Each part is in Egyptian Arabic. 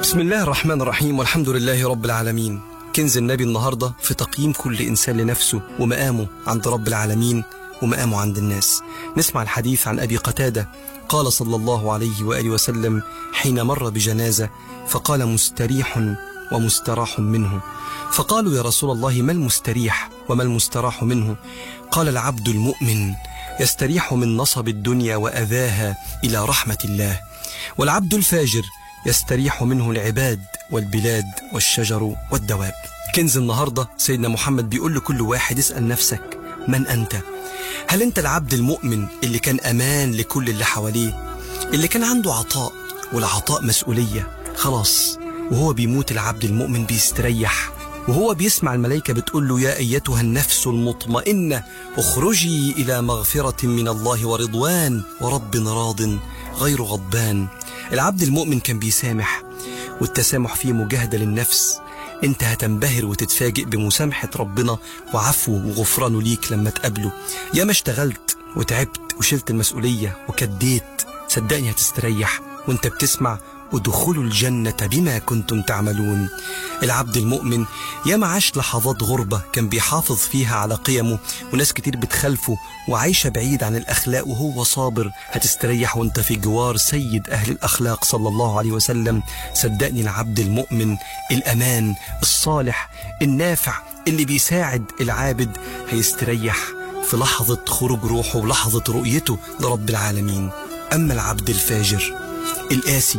بسم الله الرحمن الرحيم والحمد لله رب العالمين كنز النبي النهاردة في تقييم كل إنسان لنفسه ومقامه عند رب العالمين ومقامه عند الناس نسمع الحديث عن أبي قتادة قال صلى الله عليه وآله وسلم حين مر بجنازة فقال مستريح ومستراح منه فقالوا يا رسول الله ما المستريح وما المستراح منه قال العبد المؤمن يستريح من نصب الدنيا وأذاها إلى رحمة الله والعبد الفاجر يستريح منه العباد والبلاد والشجر والدواب كنز النهاردة سيدنا محمد بيقول لكل واحد اسأل نفسك من أنت هل أنت العبد المؤمن اللي كان أمان لكل اللي حواليه اللي كان عنده عطاء والعطاء مسؤولية خلاص وهو بيموت العبد المؤمن بيستريح وهو بيسمع الملائكة بتقول له يا أيتها النفس المطمئنة اخرجي إلى مغفرة من الله ورضوان ورب راض غير غضبان العبد المؤمن كان بيسامح والتسامح فيه مجاهدة للنفس انت هتنبهر وتتفاجئ بمسامحة ربنا وعفوه وغفرانه ليك لما تقابله يا ما اشتغلت وتعبت وشلت المسؤولية وكديت صدقني هتستريح وانت بتسمع ادخلوا الجنة بما كنتم تعملون العبد المؤمن ياما عاش لحظات غربة كان بيحافظ فيها على قيمه وناس كتير بتخالفه وعايشة بعيد عن الأخلاق وهو صابر هتستريح وانت في جوار سيد أهل الأخلاق صلى الله عليه وسلم صدقني العبد المؤمن الأمان الصالح النافع اللي بيساعد العابد هيستريح في لحظة خروج روحه ولحظة رؤيته لرب العالمين أما العبد الفاجر القاسي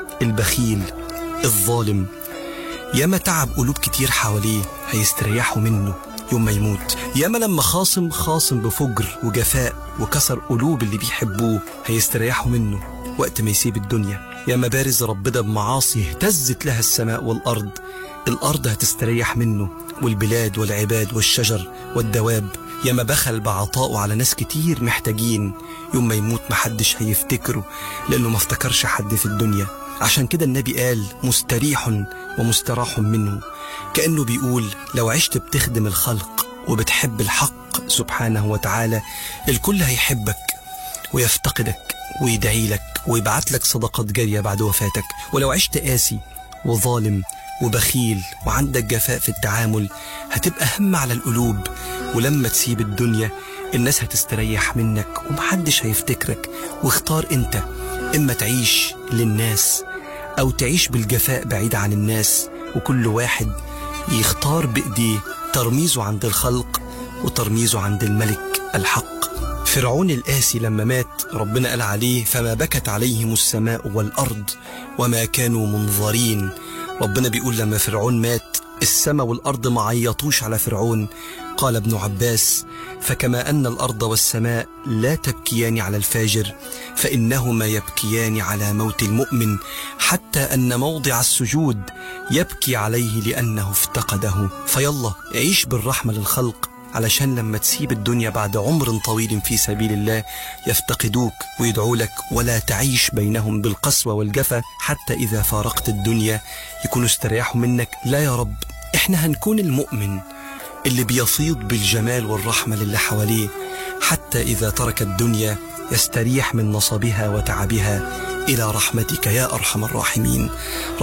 البخيل الظالم ياما تعب قلوب كتير حواليه هيستريحوا منه يوم ما يموت ياما لما خاصم خاصم بفجر وجفاء وكسر قلوب اللي بيحبوه هيستريحوا منه وقت ما يسيب الدنيا ياما بارز ربنا بمعاصي اهتزت لها السماء والأرض الأرض هتستريح منه والبلاد والعباد والشجر والدواب ياما بخل بعطائه على ناس كتير محتاجين يوم ما يموت محدش هيفتكره لأنه ما افتكرش حد في الدنيا عشان كده النبي قال مستريح ومستراح منه كأنه بيقول لو عشت بتخدم الخلق وبتحب الحق سبحانه وتعالى الكل هيحبك ويفتقدك ويدعي لك ويبعت لك صدقات جارية بعد وفاتك ولو عشت قاسي وظالم وبخيل وعندك جفاء في التعامل هتبقى هم على القلوب ولما تسيب الدنيا الناس هتستريح منك ومحدش هيفتكرك واختار انت اما تعيش للناس او تعيش بالجفاء بعيد عن الناس وكل واحد يختار بايديه ترميزه عند الخلق وترميزه عند الملك الحق فرعون القاسي لما مات ربنا قال عليه فما بكت عليهم السماء والارض وما كانوا منظرين ربنا بيقول لما فرعون مات السماء والأرض ما عيطوش على فرعون قال ابن عباس فكما أن الأرض والسماء لا تبكيان على الفاجر فإنهما يبكيان على موت المؤمن حتى أن موضع السجود يبكي عليه لأنه افتقده فيلا عيش بالرحمة للخلق علشان لما تسيب الدنيا بعد عمر طويل في سبيل الله يفتقدوك ويدعوا لك ولا تعيش بينهم بالقسوة والجفا حتى إذا فارقت الدنيا يكونوا استريحوا منك لا يا رب احنا هنكون المؤمن اللي بيفيض بالجمال والرحمة للي حواليه حتى إذا ترك الدنيا يستريح من نصبها وتعبها إلى رحمتك يا أرحم الراحمين